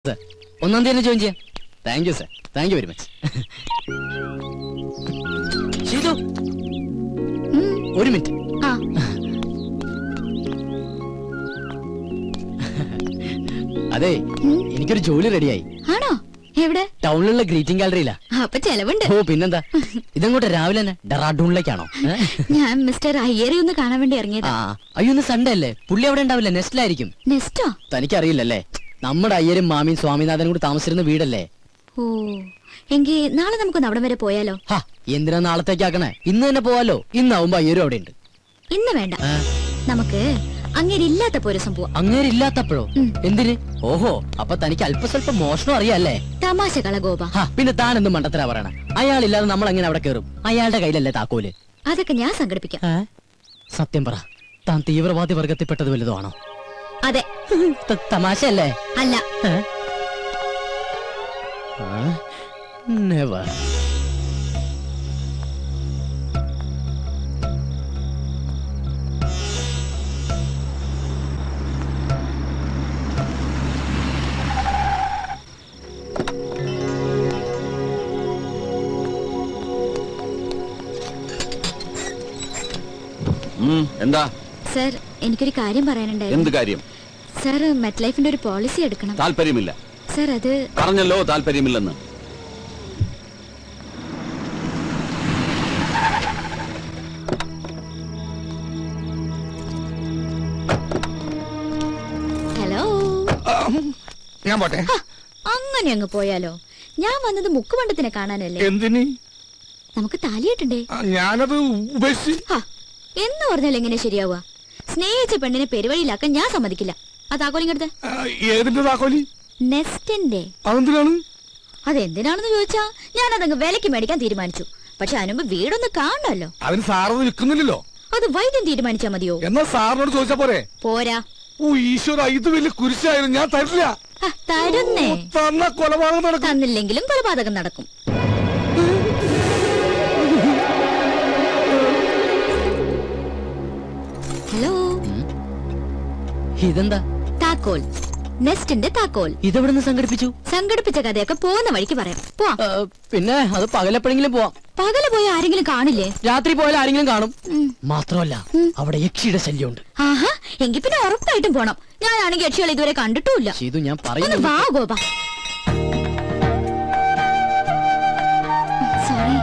Sir ഒന്നാം തീയതി join ചെയ്യാം thank you sir thank you very much Sheethu ഒരു മിനിറ്റ് ആ അതെ എനിക്കൊരു ജോലി റെഡിയായി ആണോ എവിടെ ടൗണിലുള്ള ഗ്രീറ്റിംഗ് ഗാലറിയിലാ അപ്പൊ ചെലവുണ്ട് ഓ പിന്നെന്താ ഇതങ്ങോട്ട് രാവിലെ തന്നെ ഡെറാഡൂണിലേക്കാണോ ഏ? ഞാൻ മിസ്റ്റർ അയ്യരെ ഒന്ന് കാണാൻ വേണ്ടി ആ ഇറങ്ങിയതാ അയ്യോ ഇന്ന് സൺഡേ അല്ലേ പുള്ളി അവിടെ ഉണ്ടാവില്ല നെസ്റ്റിലായിരിക്കും നെസ്റ്റോ തനിക്കറിയില്ലല്ലേ നമ്മുടെ അയ്യരും മാമിയും സ്വാമിനാഥനും കൂടി താമസിച്ചിരുന്ന വീടല്ലേ ഓ എങ്കി നാളെ നമുക്കൊന്ന് അവിടം വരെ പോയാലോ ഹാ എന്തിനാ നാളത്തേക്കാക്കണേ ഇന്ന് തന്നെ പോവാലോ ഇന്നാവുമ്പോ അയ്യരും അവിടെ ഉണ്ട് ഇന്ന് വേണ്ട നമുക്ക് അങ്ങനെ ഇല്ലാത്തപ്പോ ഒരു സംഭവം അങ്ങേരില്ലാത്തപ്പോഴോ ഉം. എന്തിന് ഓഹോ അപ്പൊ തനിക്ക് അല്പസ്വല്പം മോഷണം അറിയാല്ലേ തമാശ കള ഗോപ ഹാ പിന്നെ താൻ എന്ത് മണ്ടത്തരാ പറയണ അയാളില്ലാതെ നമ്മൾ എങ്ങനെ അവിടെ കയറും അയാളുടെ കയ്യിലല്ലേ താക്കോല് അതൊക്കെ ഞാൻ സംഘടിപ്പിക്കാം ഏ? സത്യം പറ താൻ തീവ്രവാദി വർഗത്തിൽപ്പെട്ടത് വലുതോ ആണോ അതെ ത- തമാശയല്ലേ അല്ല ഏ? ആ? Never. ഉം, എന്താ സർ എനിക്കൊരു കാര്യം എന്ത് പറയാനുണ്ടായിരുന്നു കാര്യം സർ മെറ്റ് ലൈഫിന്റെ ഒരു പോളിസി എടുക്കണം താല്പര്യമില്ല സർ അത് പറഞ്ഞല്ലോ താല്പര്യമില്ലെന്ന് ഹലോ ഞാൻ പോട്ടെ ഹ, അങ്ങനെ അങ്ങ് പോയാലോ ഞാൻ വന്നത് മുക്കുമണ്ടത്തിനെ കാണാനല്ലേ എന്തിന് നമുക്ക് താലിയിട്ടുണ്ട് ആ, ഞാനത് ഉപേക്ഷിച്ച് ഹ, എന്ന് പറഞ്ഞാൽ എങ്ങനെ ശരിയാവുക സ്നേഹിച്ച പെണ്ണിനെ പെരുവഴിയിലാക്കാൻ ഞാൻ സമ്മതിക്കില്ല ആ താക്കോലിങ്ങടുത്ത് ആ, ഏതിന്റെ താക്കോലി നെസ്റ്റിന്റെ അതെന്തിനാണ് അതെന്തിനാണെന്ന് ചോദിച്ചാ ഞാൻ അതങ്ങ് വിലക്ക് മേടിക്കാൻ തീരുമാനിച്ചു പക്ഷെ അതിനുമ്പ് വീടൊന്ന് കാണണമല്ലോ അതിന് സാറത് വിൽക്കുന്നില്ലല്ലോ അത് വൈദ്യം തീരുമാനിച്ചാ മതിയോ എന്നാ സാറിനോട് ചോദിച്ചാ പോരെ പോരാ ഓ ഈശ്വര ഇത് വലിയ കുരിശായിരുന്നു ഞാൻ തരില്ല ഹ, തരുന്നേ ഓ, തന്ന കൊലപാതകം നടക്കും തന്നില്ലെങ്കിലും കൊലപാതകം നടക്കും ഹലോ ഇതെന്താ താക്കോൽ നെസ്റ്റിന്റെ താക്കോൽ ഇതെവിടെ നിന്ന് സംഘടിപ്പിച്ചു സംഘടിപ്പിച്ച കഥയൊക്കെ പോകുന്ന വഴിക്ക് പറയാം പോവാം ആ, പിന്നെ അത് പകലെപ്പോഴെങ്കിലും പോവാം പകല് പോയ ആരെങ്കിലും കാണില്ലേ രാത്രി പോയാൽ ആരെങ്കിലും കാണും ഉം. മാത്രമല്ല അവിടെ യക്ഷിയുടെ ശല്യമുണ്ട് ആഹാ എങ്കി പിന്നെ ഉറപ്പായിട്ടും പോണം ഞാനാണെങ്കിൽ യക്ഷികളെ ഇതുവരെ കണ്ടിട്ടുമില്ല ചെയ്തു ഞാൻ ഒന്ന് പറയുന്നത് വാ ഗോപ സോറി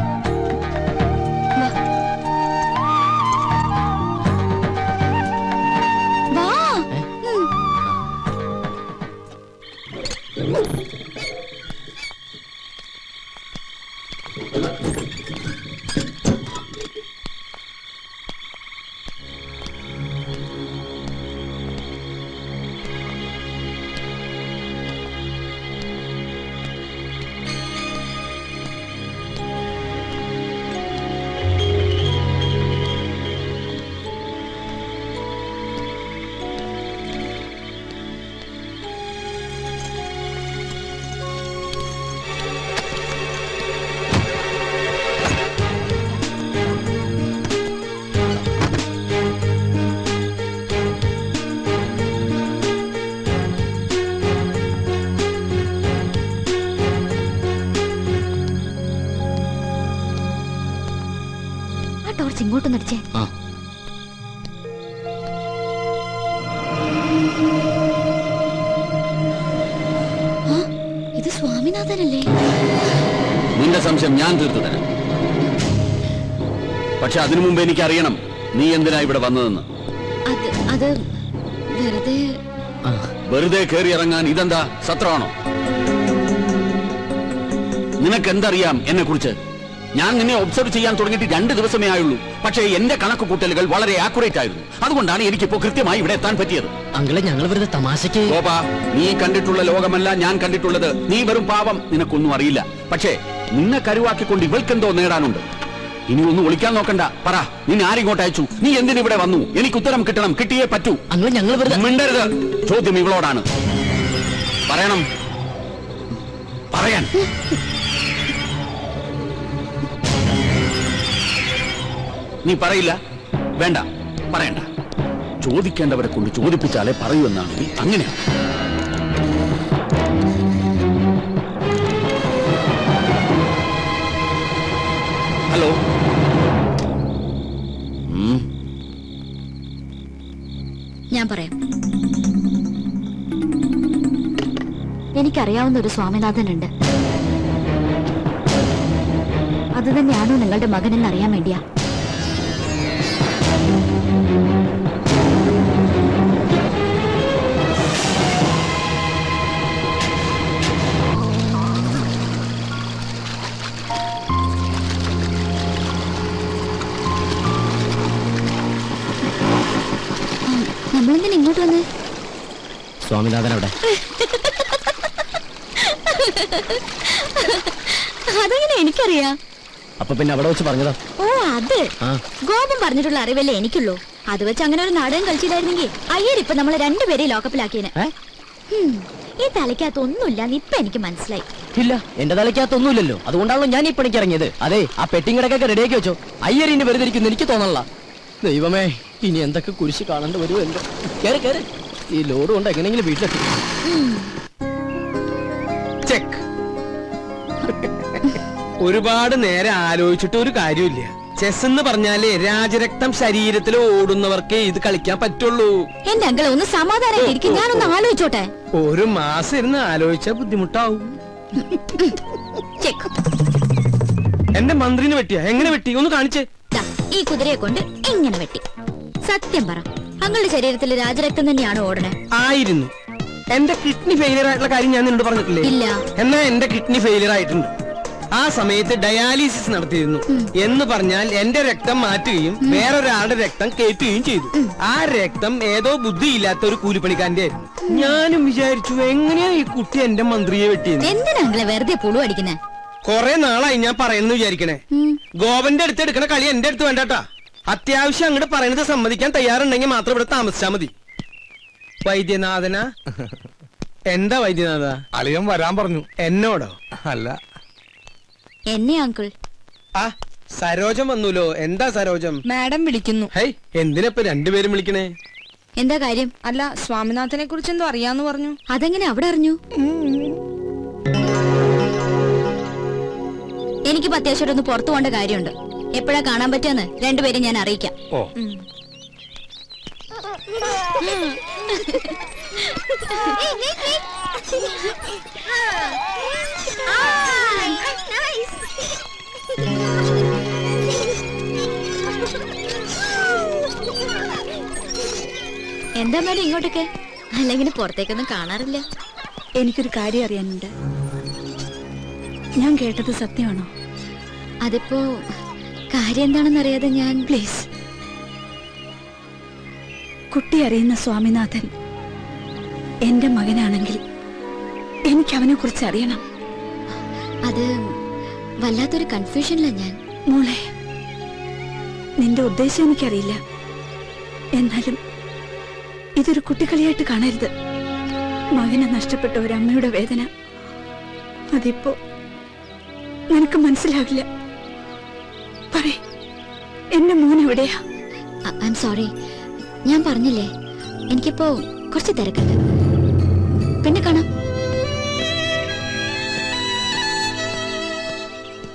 വാ ഉം. ആ ടോർച്ച് ഇങ്ങോട്ടൊന്ന് അടിച്ചേ ആ ആ, ഇത് സ്വാമിനാഥനല്ലേ നിന്റെ സംശയം ഞാൻ തീർത്തു തരാം പക്ഷെ അതിനു മുമ്പ് എനിക്ക് അറിയണം നീ എന്തിനാ ഇവിടെ വന്നതെന്ന് അത് അത് വെറുതെ ആ വെറുതെ കയറി ഇറങ്ങാൻ ഇതെന്താ സത്രമാണോ നിനക്ക് എന്തറിയാം എന്നെ കുറിച്ച് ഞാൻ നിന്നെ ഒബ്സർവ് ചെയ്യാൻ തുടങ്ങിയിട്ട് രണ്ട് ദിവസമേ ആയുള്ളൂ പക്ഷേ എന്റെ കണക്ക് കൂട്ടലുകൾ വളരെ ആക്യുറേറ്റ് ആയിരുന്നു അതുകൊണ്ടാണ് എനിക്കിപ്പോ കൃത്യമായി ഇവിടെ എത്താൻ പറ്റിയത് അങ്കിളെ ഞങ്ങൾ വെറുതെ തമാശക്ക് ഗോപ നീ കണ്ടിട്ടുള്ള ലോകമല്ല ഞാൻ കണ്ടിട്ടുള്ളത് നീ വെറും പാവം നിനക്കൊന്നും അറിയില്ല പക്ഷേ നിന്നെ കരുവാക്കിക്കൊണ്ട് ഇവൾക്കെന്തോ നേടാനുണ്ട് ഇനി ഒന്നും ഒളിക്കാൻ നോക്കണ്ട പറ നിന്നെ ആരിങ്ങോട്ട് അയച്ചു നീ എന്തിനിവിടെ വന്നു എനിക്ക് ഉത്തരം കിട്ടണം കിട്ടിയേ പറ്റൂ അങ്കിളെ ഞങ്ങൾ വെറുതെ മിണ്ടരുത് ചോദ്യം ഇവളോടാണ് പറയണം പറയാൻ നീ പറയില്ല വേണ്ട പറയണ്ട ചോദിക്കേണ്ടവരെ കൊണ്ട് ചോദിപ്പിച്ചാലേ പറയൂ എന്നാണെങ്കിൽ അങ്ങനെയാണ് എനിക്കറിയാവുന്ന ഒരു സ്വാമിനാഥനുണ്ട് അത് തന്നെയാണോ നിങ്ങളുടെ മകനെന്ന് അറിയാൻ വേണ്ടിയാ നമ്മളെന്തിനാ ഇങ്ങോട്ട് വന്നേ സ്വാമിനാഥൻ അവിടെ അതെങ്ങനെ എനിക്കറിയാം അപ്പൊ പിന്നെ അവിടെ വെച്ച് പറഞ്ഞതാ ഓ അത് ആ ഗോപം പറഞ്ഞിട്ടുള്ള അറിവല്ലേ എനിക്കുള്ളൂ അത് വെച്ച് അങ്ങനെ ഒരു നാടകം കളിച്ചില്ലായിരുന്നെങ്കിൽ അയ്യർ ഇപ്പൊ നമ്മളെ രണ്ടുപേരെയും ലോക്കപ്പിലാക്കിയേനെ ഏ? ഹും, ഈ തലയ്ക്കകത്ത് ഒന്നുമില്ല ഇപ്പൊ എനിക്ക് മനസ്സിലായി ഇല്ല എന്റെ തലയ്ക്കകത്തൊന്നുമില്ലല്ലോ അതുകൊണ്ടാണല്ലോ ഞാൻ ഈ പണിക്ക് ഇറങ്ങിയത് അതെ ആ പെട്ടിങ്ങടക്കൊക്കെ റെഡിയാക്കി വെച്ചോ അയ്യറിന് വെറുതെ ഇരിക്കുന്നു എനിക്ക് തോന്നല്ല ദൈവമേ ഇനി എന്തൊക്കെ കുരിശ് കാണേണ്ടി വരുമോ എന്തോ കേറി കേറി ഈ ലോഡ് കൊണ്ട് എങ്ങനെയെങ്കിലും വീട്ടിലെത്തി ചെക്ക് ഒരുപാട് നേരം ആലോചിച്ചിട്ട് ഒരു കാര്യമില്ല ചെസ് എന്ന് പറഞ്ഞാല് രാജരക്തം ശരീരത്തിൽ ഓടുന്നവർക്കേ ഇത് കളിക്കാൻ പറ്റുള്ളൂ എന്റെ അങ്കിളെ ഒന്ന് സമാധാനമായിട്ടിരിക്കും ഞാനൊന്ന് ആലോചിച്ചോട്ടെ ഒരു മാസം ഇരുന്ന് ആലോചിച്ചാൽ ബുദ്ധിമുട്ടാവും ചെക്ക് എന്റെ മന്ത്രിനെ വെട്ടിയാ എങ്ങനെ വെട്ടി ഒന്ന് കാണിച്ചേ ദാ, ഈ കുതിരയെ കൊണ്ട് ഇങ്ങനെ വെട്ടി സത്യം പറ അങ്ങളുടെ ശരീരത്തിൽ രാജരക്തം തന്നെയാണോ ഓടണേ ആയിരുന്നു എന്റെ കിഡ്നി ഫെയിലിയർ ആയിട്ടുള്ള കാര്യം ഞാൻ നിന്നോട് പറഞ്ഞിട്ടില്ലേ ഇല്ല. എന്നാ എന്റെ കിഡ്നി ഫെയിലിയർ ആയിട്ടുണ്ട് ആ സമയത്ത് ഡയാലിസിസ് നടത്തിയിരുന്നു എന്ന് പറഞ്ഞാൽ എന്റെ രക്തം മാറ്റുകയും വേറൊരാളുടെ രക്തം കയറ്റുകയും ചെയ്തു ആ രക്തം ഏതോ ബുദ്ധിയില്ലാത്ത ഒരു കൂലിപ്പണിക്കാരന്റെ ആയിരുന്നു ഞാനും വിചാരിച്ചു എങ്ങനെയാ ഈ കുട്ടി എന്റെ മന്ത്രിയെ വെട്ടിയെന്ന് എന്തിനാ അങ്കിളെ വെറുതെ പുളു അടിക്കുന്നേ കൊറേ നാളായി ഞാൻ പറയുന്നു വിചാരിക്കണേ ഗോവന്റെ അടുത്ത് എടുക്കണ കളി എന്റെ അടുത്ത് വേണ്ടാട്ടാ അത്യാവശ്യം അങ്ങോട്ട് പറയുന്നത് സമ്മതിക്കാൻ തയ്യാറുണ്ടെങ്കിൽ മാത്രം ഇവിടെ താമസിച്ചാ മതി വൈദ്യനാഥന എന്താ വൈദ്യനാഥ അളിയൻ വരാൻ പറഞ്ഞു എന്നോടോ അല്ല എന്നെ അങ്കിൾ ആ സരോജം വന്നൂലോ എന്താ സരോജം മാഡം വിളിക്കുന്നു ഹൈ എന്തിനപ്പൊ രണ്ടുപേരും വിളിക്കണേ എന്താ കാര്യം അല്ല സ്വാമിനാഥനെ കുറിച്ച് എന്തോ അറിയാന്ന് പറഞ്ഞു അതെങ്ങനെ അവിടെ അറിഞ്ഞു എനിക്കിപ്പോ അത്യാവശ്യം ഒന്ന് പുറത്തു പോകേണ്ട കാര്യമുണ്ട് എപ്പോഴാ കാണാൻ പറ്റുമെന്ന് രണ്ടുപേരും ഞാൻ അറിയിക്കാം ഓ എന്താ മേഡം ഇങ്ങോട്ടൊക്കെ അല്ലെങ്കിൽ പുറത്തേക്കൊന്നും കാണാറില്ല എനിക്കൊരു കാര്യം അറിയാനുണ്ട് ഞാൻ കേട്ടത് സത്യമാണോ അതിപ്പോ കാര്യം എന്താണെന്ന് അറിയാതെ ഞാൻ പ്ലീസ് കുട്ടി അറിയുന്ന സ്വാമിനാഥൻ എന്റെ മകനാണെങ്കിൽ എനിക്ക് അവനെ കുറിച്ച് അറിയണം അത് വല്ലാത്തൊരു കൺഫ്യൂഷനില്ല ഞാൻ മോളെ നിന്റെ ഉദ്ദേശം എനിക്കറിയില്ല എന്നാലും ഇതൊരു കുട്ടിക്കളിയായിട്ട് കാണരുത് മകനെ നഷ്ടപ്പെട്ട ഒരു അമ്മയുടെ വേദന അതിപ്പോ നിനക്ക് മനസ്സിലാവില്ല പറയ് എന്റെ മോൻ എവിടെയാ ഐ എം സോറി ഞാൻ പറഞ്ഞില്ലേ എനിക്കിപ്പോ കുറച്ച് തിരക്കുണ്ട് പിന്നെ കാണാം